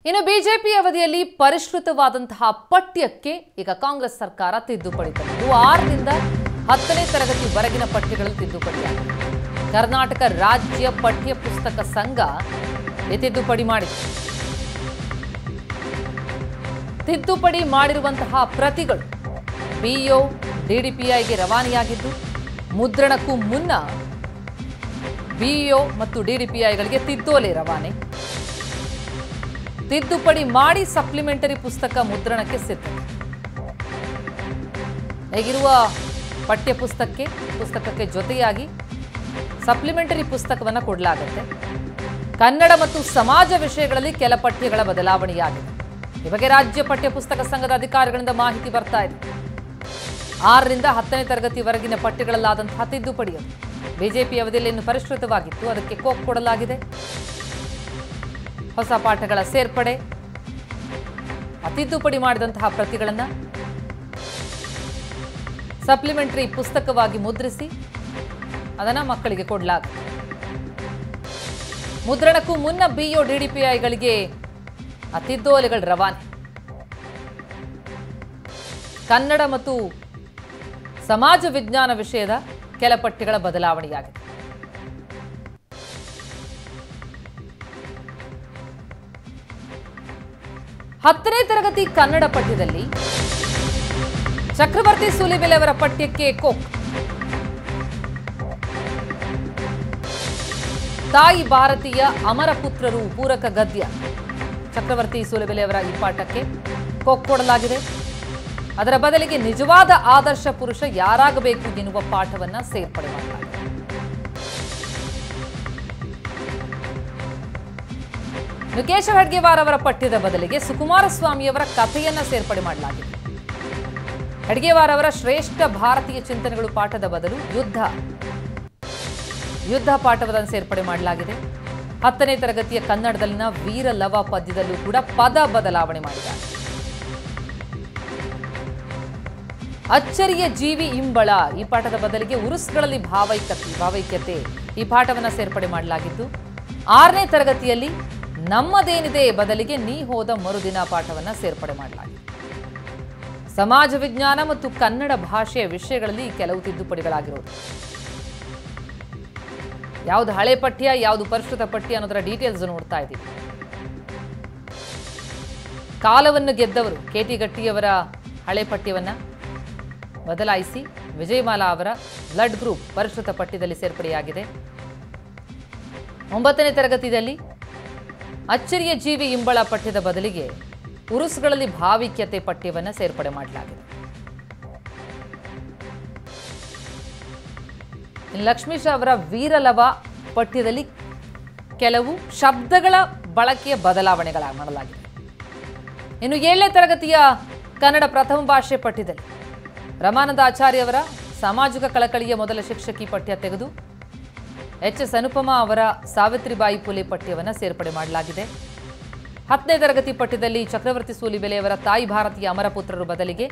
ಇನ್ನು ಬಿಜೆಪಿ ಅವಧಿಯಲ್ಲಿ ಪರಿಷ್ಕೃತವಾದಂತಹ ಪಠ್ಯಕ್ಕೆ ಈಗ ಕಾಂಗ್ರೆಸ್ ಸರ್ಕಾರ ತಿದ್ದುಪಡಿ ತಂದಿದ್ದು ಆರರಿಂದ ಹತ್ತನೇ ತರಗತಿವರೆಗಿನ ಪಠ್ಯಗಳಲ್ಲಿ ತಿದ್ದುಪಡಿಯಾಗಿದೆ ಕರ್ನಾಟಕ ರಾಜ್ಯ ಪಠ್ಯ ಪುಸ್ತಕ ಸಂಘ ಈ ತಿದ್ದುಪಡಿ ಮಾಡಿದೆ ತಿದ್ದುಪಡಿ ಮಾಡಿರುವಂತಹ ಪ್ರತಿಗಳು ಬಿಇಒ ಡಿಡಿಪಿಐಗೆ ರವಾನೆಯಾಗಿದ್ದು ಮುದ್ರಣಕ್ಕೂ ಮುನ್ನ ಬಿಇಒ ಮತ್ತು ಡಿಡಿಪಿಐಗಳಿಗೆ ತಿದ್ದೋಲೆ ರವಾನೆ ತಿದ್ದುಪಡಿ ಮಾಡಿ ಸಪ್ಲಿಮೆಂಟರಿ ಪುಸ್ತಕ ಮುದ್ರಣಕ್ಕೆ ಸಿದ್ಧತೆ ಹೇಗಿರುವ ಪಠ್ಯ ಪುಸ್ತಕಕ್ಕೆ ಪುಸ್ತಕಕ್ಕೆ ಜೊತೆಯಾಗಿ ಸಪ್ಲಿಮೆಂಟರಿ ಪುಸ್ತಕವನ್ನು ಕೊಡಲಾಗುತ್ತೆ ಕನ್ನಡ ಮತ್ತು ಸಮಾಜ ವಿಷಯಗಳಲ್ಲಿ ಕೆಲ ಪಠ್ಯಗಳ ಬದಲಾವಣೆಯಾಗಿದೆ ಈ ಬಗ್ಗೆ ರಾಜ್ಯ ಪಠ್ಯ ಪುಸ್ತಕ ಸಂಘದ ಅಧಿಕಾರಿಗಳಿಂದ ಮಾಹಿತಿ ಬರ್ತಾ ಇದೆ ಆರರಿಂದ ಹತ್ತನೇ ತರಗತಿವರೆಗಿನ ಪಠ್ಯಗಳಲ್ಲಾದಂತಹ ತಿದ್ದುಪಡಿ ಅದು ಬಿಜೆಪಿ ಅವಧಿಯಲ್ಲಿ ಇನ್ನು ಪರಿಷ್ಕೃತವಾಗಿತ್ತು ಅದಕ್ಕೆ ಕೋಕ್ ಕೊಡಲಾಗಿದೆ ಹೊಸ ಪಾಠಗಳ ಸೇರ್ಪಡೆ ಆ ತಿದ್ದುಪಡಿ ಮಾಡಿದಂತಹ ಪ್ರತಿಗಳನ್ನು ಸಪ್ಲಿಮೆಂಟರಿ ಪುಸ್ತಕವಾಗಿ ಮುದ್ರಿಸಿ ಅದನ್ನು ಮಕ್ಕಳಿಗೆ ಕೊಡಲಾಗುತ್ತೆ ಮುದ್ರಣಕ್ಕೂ ಮುನ್ನ ಬಿಒ ಡಿಡಿಪಿಐಗಳಿಗೆ ಆ ತಿದ್ದೋಲೆಗಳ ರವಾನೆ ಕನ್ನಡ ಮತ್ತು ಸಮಾಜ ವಿಜ್ಞಾನ ವಿಷಯದ ಕೆಲ ಪಠ್ಯಗಳ ಬದಲಾವಣೆಯಾಗಿದೆ ಹತ್ತನೇ ತರಗತಿ ಕನ್ನಡ ಪಠ್ಯದಲ್ಲಿ ಚಕ್ರವರ್ತಿ ಸೂಲಿಬೆಲೆ ಅವರ ಪಠ್ಯಕ್ಕೆ ಕೋಕ್ ತಾಯಿ ಭಾರತೀಯ ಅಮರ ಪುತ್ರರು ಪೂರಕ ಗದ್ಯ ಚಕ್ರವರ್ತಿ ಸೂಲಿಬೆಲೆ ಅವರ ಈ ಪಾಠಕ್ಕೆ ಕೋಕ್ ಕೊಡಲಾಗಿದೆ ಅದರ ಬದಲಿಗೆ ನಿಜವಾದ ಆದರ್ಶ ಪುರುಷ ಯಾರಾಗಬೇಕು ಎನ್ನುವ ಪಾಠವನ್ನ ಸೇರ್ಪಡೆ ಮಾಡಲಾಗಿದೆ ಇನ್ನು ಕೇಶವ ಹೆಡ್ಗೇವಾರ್ ಅವರ ಪಠ್ಯದ ಬದಲಿಗೆ ಸುಕುಮಾರ ಸ್ವಾಮಿಯವರ ಕಥೆಯನ್ನ ಸೇರ್ಪಡೆ ಮಾಡಲಾಗಿದೆ ಹೆಡ್ಗೇವಾರ್ ಅವರ ಶ್ರೇಷ್ಠ ಭಾರತೀಯ ಚಿಂತನೆಗಳು ಪಾಠದ ಬದಲು ಯುದ್ಧ ಯುದ್ಧ ಪಾಠವನ್ನು ಸೇರ್ಪಡೆ ಮಾಡಲಾಗಿದೆ ಹತ್ತನೇ ತರಗತಿಯ ಕನ್ನಡದಲ್ಲಿನ ವೀರ ಲವ ಪದ್ಯದಲ್ಲೂ ಕೂಡ ಪದ ಬದಲಾವಣೆ ಮಾಡಿದ್ದಾರೆ ಅಚ್ಚರಿಯ ಜೀವಿ ಇಂಬಳ ಈ ಪಾಠದ ಬದಲಿಗೆ ಉರುಸ್ಗಳಲ್ಲಿ ಭಾವೈಕತೆ ಭಾವೈಕ್ಯತೆ ಈ ಪಾಠವನ್ನು ಸೇರ್ಪಡೆ ಮಾಡಲಾಗಿದ್ದು ಆರನೇ ತರಗತಿಯಲ್ಲಿ ನಮ್ಮದೇನಿದೆ ಬದಲಿಗೆ ನೀ ಹೋದ ಮರುದಿನ ಪಾಠವನ್ನು ಸೇರ್ಪಡೆ ಮಾಡಲಾಗಿದೆ ಸಮಾಜ ವಿಜ್ಞಾನ ಮತ್ತು ಕನ್ನಡ ಭಾಷೆಯ ವಿಷಯಗಳಲ್ಲಿ ಕೆಲವು ತಿದ್ದುಪಡಿಗಳಾಗಿರೋದು ಯಾವುದು ಹಳೆ ಪಠ್ಯ ಯಾವುದು ಪರಿಷ್ಕೃತ ಪಠ್ಯ ಅನ್ನೋದರ ಡೀಟೇಲ್ಸ್ ನೋಡ್ತಾ ಇದ್ದೀವಿ ಕಾಲವನ್ನು ಗೆದ್ದವರು ಕೆ ಟಿ ಗಟ್ಟಿಯವರ ಹಳೆ ಪಠ್ಯವನ್ನ ಬದಲಾಯಿಸಿ ವಿಜಯಮಾಲಾ ಅವರ ಬ್ಲಡ್ ಗ್ರೂಪ್ ಪರಿಷ್ಕೃತ ಪಠ್ಯದಲ್ಲಿ ಸೇರ್ಪಡೆಯಾಗಿದೆ ಒಂಬತ್ತನೇ ತರಗತಿಯಲ್ಲಿ ಅಚ್ಚರಿಯ ಜೀವಿ ಇಂಬಳ ಪಠ್ಯದ ಬದಲಿಗೆ ಉರುಸುಗಳಲ್ಲಿ ಭಾವಿಕ್ಯತೆ ಪಠ್ಯವನ್ನು ಸೇರ್ಪಡೆ ಮಾಡಲಾಗಿದೆ ಇನ್ನು ಲಕ್ಷ್ಮೀಶ್ ಅವರ ವೀರಲವ ಪಠ್ಯದಲ್ಲಿ ಕೆಲವು ಶಬ್ದಗಳ ಬಳಕೆಯ ಬದಲಾವಣೆಗಳ ಮಾಡಲಾಗಿದೆ ಇನ್ನು ಏಳನೇ ತರಗತಿಯ ಕನ್ನಡ ಪ್ರಥಮ ಭಾಷೆ ಪಠ್ಯದಲ್ಲಿ ರಮಾನಂದ ಆಚಾರ್ಯ ಅವರ ಸಾಮಾಜಿಕ ಕಳಕಳಿಯ ಮೊದಲ ಶಿಕ್ಷಕಿ ಪಠ್ಯ ತೆಗೆದು ಎಚ್ ಎಸ್ ಅನುಪಮಾ ಅವರ ಸಾವಿತ್ರಿಬಾಯಿ ಪುಲೆ ಪಠ್ಯವನ್ನು ಸೇರ್ಪಡೆ ಮಾಡಲಾಗಿದೆ ಹತ್ತನೇ ತರಗತಿ ಪಠ್ಯದಲ್ಲಿ ಚಕ್ರವರ್ತಿ ಸೂಲಿಬೆಲೆಯವರ ತಾಯಿ ಭಾರತೀಯ ಅಮರಪುತ್ರರು ಬದಲಿಗೆ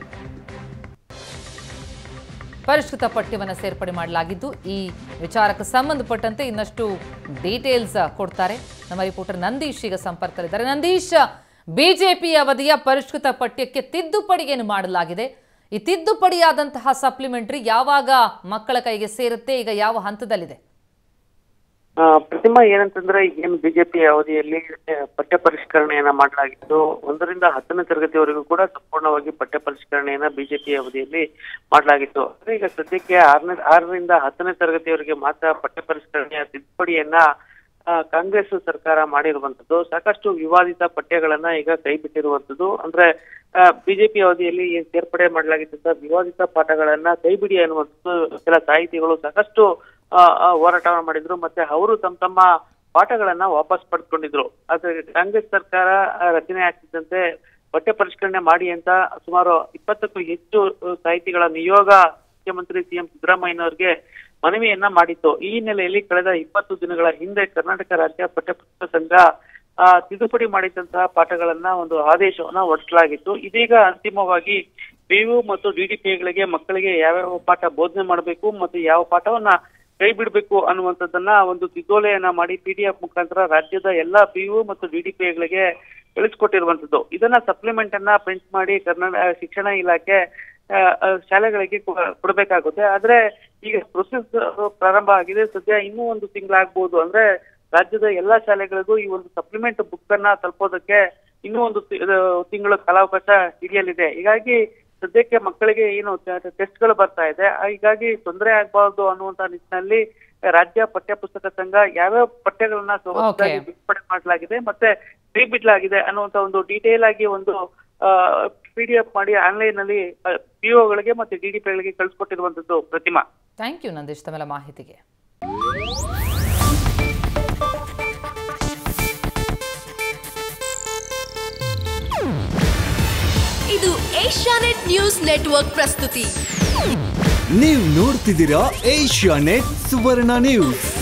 ಪರಿಷ್ಕೃತ ಪಠ್ಯವನ್ನು ಸೇರ್ಪಡೆ ಮಾಡಲಾಗಿದ್ದು ಈ ವಿಚಾರಕ್ಕೆ ಸಂಬಂಧಪಟ್ಟಂತೆ ಇನ್ನಷ್ಟು ಡೀಟೇಲ್ಸ್ ಕೊಡ್ತಾರೆ ನಮ್ಮ ರಿಪೋರ್ಟರ್ ನಂದೀಶ್ ಈಗ ಸಂಪರ್ಕದಲ್ಲಿದ್ದಾರೆ ನಂದೀಶ್ ಬಿಜೆಪಿ ಅವಧಿಯ ಪರಿಷ್ಕೃತ ಪಠ್ಯಕ್ಕೆ ತಿದ್ದುಪಡಿಯನ್ನು ಮಾಡಲಾಗಿದೆ ಈ ತಿದ್ದುಪಡಿಯಾದಂತಹ ಸಪ್ಲಿಮೆಂಟರಿ ಯಾವಾಗ ಮಕ್ಕಳ ಕೈಗೆ ಸೇರುತ್ತೆ ಈಗ ಯಾವ ಹಂತದಲ್ಲಿದೆ ಆ, ಪ್ರತಿಮಾ ಏನಂತಂದ್ರೆ ಏನು ಬಿಜೆಪಿ ಅವಧಿಯಲ್ಲಿ ಆ, ಪಠ್ಯ ಪರಿಷ್ಕರಣೆಯನ್ನ ಮಾಡಲಾಗಿತ್ತು ಒಂದರಿಂದ ಹತ್ತನೇ ತರಗತಿವರೆಗೂ ಕೂಡ ಸಂಪೂರ್ಣವಾಗಿ ಪಠ್ಯ ಪರಿಷ್ಕರಣೆಯನ್ನ ಬಿಜೆಪಿ ಅವಧಿಯಲ್ಲಿ ಮಾಡಲಾಗಿತ್ತು ಆದ್ರೆ ಈಗ ಸದ್ಯಕ್ಕೆ ಆರನೇ ಆರರಿಂದ ಹತ್ತನೇ ತರಗತಿವರೆಗೆ ಮಾತ್ರ ಪಠ್ಯ ಪರಿಷ್ಕರಣೆಯ ತಿದ್ದುಪಡಿಯನ್ನ ಆ, ಕಾಂಗ್ರೆಸ್ ಸರ್ಕಾರ ಮಾಡಿರುವಂತದ್ದು ಸಾಕಷ್ಟು ವಿವಾದಿತ ಪಠ್ಯಗಳನ್ನ ಈಗ ಕೈ ಬಿಟ್ಟಿರುವಂತದ್ದು ಅಂದ್ರೆ ಬಿಜೆಪಿ ಅವಧಿಯಲ್ಲಿ ಏನ್ ಸೇರ್ಪಡೆ ಮಾಡಲಾಗಿದ್ದಂತ ವಿವಾದಿತ ಪಾಠಗಳನ್ನ ಕೈ ಬಿಡಿ ಅನ್ನುವಂಥದ್ದು ಕೆಲ ಸಾಹಿತಿಗಳು ಸಾಕಷ್ಟು ಆ, ಆ, ಹೋರಾಟವನ್ನು ಮಾಡಿದ್ರು ಮತ್ತೆ ಅವರು ತಮ್ಮ ತಮ್ಮ ಪಾಠಗಳನ್ನ ವಾಪಸ್ ಪಡ್ಕೊಂಡಿದ್ರು ಆದ್ರೆ ಕಾಂಗ್ರೆಸ್ ಸರ್ಕಾರ ಆ, ರಚನೆ ಆಗ್ತಿದ್ದಂತೆ ಪಠ್ಯ ಪರಿಷ್ಕರಣೆ ಮಾಡಿ ಅಂತ ಸುಮಾರು ಇಪ್ಪತ್ತಕ್ಕೂ ಹೆಚ್ಚು ಆ, ಸಾಹಿತಿಗಳ ನಿಯೋಗ ಮುಖ್ಯಮಂತ್ರಿ ಸಿಎಂ ಸಿದ್ದರಾಮಯ್ಯನವರಿಗೆ ಮನವಿಯನ್ನ ಮಾಡಿತ್ತು ಈ ಹಿನ್ನೆಲೆಯಲ್ಲಿ ಕಳೆದ ಇಪ್ಪತ್ತು ದಿನಗಳ ಹಿಂದೆ ಕರ್ನಾಟಕ ರಾಜ್ಯ ಪಠ್ಯಪುಸ್ತಕ ಸಂಘ ಆ, ತಿದ್ದುಪಡಿ ಮಾಡಿದಂತಹ ಪಾಠಗಳನ್ನ ಒಂದು ಆದೇಶವನ್ನ ಹೊರಡಿಸಲಾಗಿತ್ತು ಇದೀಗ ಅಂತಿಮವಾಗಿ ಪಿಯು ಮತ್ತು ಡಿಡಿಪಿಗಳಿಗೆ ಮಕ್ಕಳಿಗೆ ಯಾವ್ಯಾವ ಪಾಠ ಬೋಧನೆ ಮಾಡಬೇಕು ಮತ್ತು ಯಾವ ಪಾಠವನ್ನ ಕೈ ಬಿಡಬೇಕು ಅನ್ನುವಂಥದ್ದನ್ನ ಒಂದು ತಿದ್ದುಲೆಯನ್ನ ಮಾಡಿ ಪಿ ಡಿ ಎಫ್ ಮುಖಾಂತರ ರಾಜ್ಯದ ಎಲ್ಲಾ ಪಿಯು ಮತ್ತು ಡಿಡಿಪಿಗಳಿಗೆ ಕಳಿಸ್ಕೊಟ್ಟಿರುವಂತದ್ದು ಇದನ್ನ ಸಪ್ಲಿಮೆಂಟ್ ಅನ್ನ ಪ್ರಿಂಟ್ ಮಾಡಿ ಕರ್ನಾಟಕ ಶಿಕ್ಷಣ ಇಲಾಖೆ ಆ, ಆ, ಶಾಲೆಗಳಿಗೆ ಕೊ- ಕೊಡ್ಬೇಕಾಗುತ್ತೆ ಆದ್ರೆ ಈಗ ಪ್ರೊಸೆಸ್ ಪ್ರಾರಂಭ ಆಗಿದೆ ಸದ್ಯ ಇನ್ನೂ ಒಂದು ತಿಂಗಳಾಗ್ಬೋದು ಅಂದ್ರೆ ರಾಜ್ಯದ ಎಲ್ಲಾ ಶಾಲೆಗಳಿಗೂ ಈ ಒಂದು ಸಪ್ಲಿಮೆಂಟ್ ಬುಕ್ ಅನ್ನ ತಲುಪೋದಕ್ಕೆ ಇನ್ನೂ ಒಂದು ತಿ- ಇದು ತಿಂಗಳು ಕಾಲಾವಕಾಶ ಹಿಡಿಯಲಿದೆ ಹೀಗಾಗಿ ಸದ್ಯಕ್ಕೆ ಮಕ್ಕಳಿಗೆ ಏನು ಟೆಸ್ಟ್ಗಳು ಬರ್ತಾ ಇದೆ ಆ, ಹೀಗಾಗಿ ತೊಂದರೆ ಆಗಬಾರ್ದು ಅನ್ನುವಂತ ನಿಟ್ಟಿನಲ್ಲಿ ರಾಜ್ಯ ಪಠ್ಯ ಪುಸ್ತಕ ಸಂಘ ಯಾವ್ಯಾವ ಪಠ್ಯಗಳನ್ನ ಹೊಸದಾಗಿ Okay. ಬಿಡುಗಡೆ ಮಾಡಲಾಗಿದೆ ಮತ್ತೆ ಫ್ರೀ ಬಿಡ್ಲಾಗಿದೆ ಅನ್ನುವಂತ ಒಂದು ಡೀಟೇಲ್ ಆಗಿ ಒಂದು ಪಿ ಡಿ ಎಫ್ ಮಾಡಿ ಆನ್ಲೈನ್ ನಲ್ಲಿ ಪಿಒಗಳಿಗೆ ಮತ್ತೆ ಡಿಡಿಪಿಗಳಿಗೆ ಕಳಿಸ್ಕೊಟ್ಟಿರುವಂತದ್ದು ಪ್ರತಿಮಾ ಥ್ಯಾಂಕ್ ಯು ನಂದೀಶ್ ತಮ್ಮೆಲ್ಲ ಮಾಹಿತಿಗೆ ಇದು ಏಷ್ಯಾನೆಟ್ ನ್ಯೂಸ್ ನೆಟ್ವರ್ಕ್ ಪ್ರಸ್ತುತಿ ನೀವು ನೋಡ್ತಿದ್ದೀರಾ ಏಷ್ಯಾ ನೆಟ್ ಸುವರ್ಣ ನ್ಯೂಸ್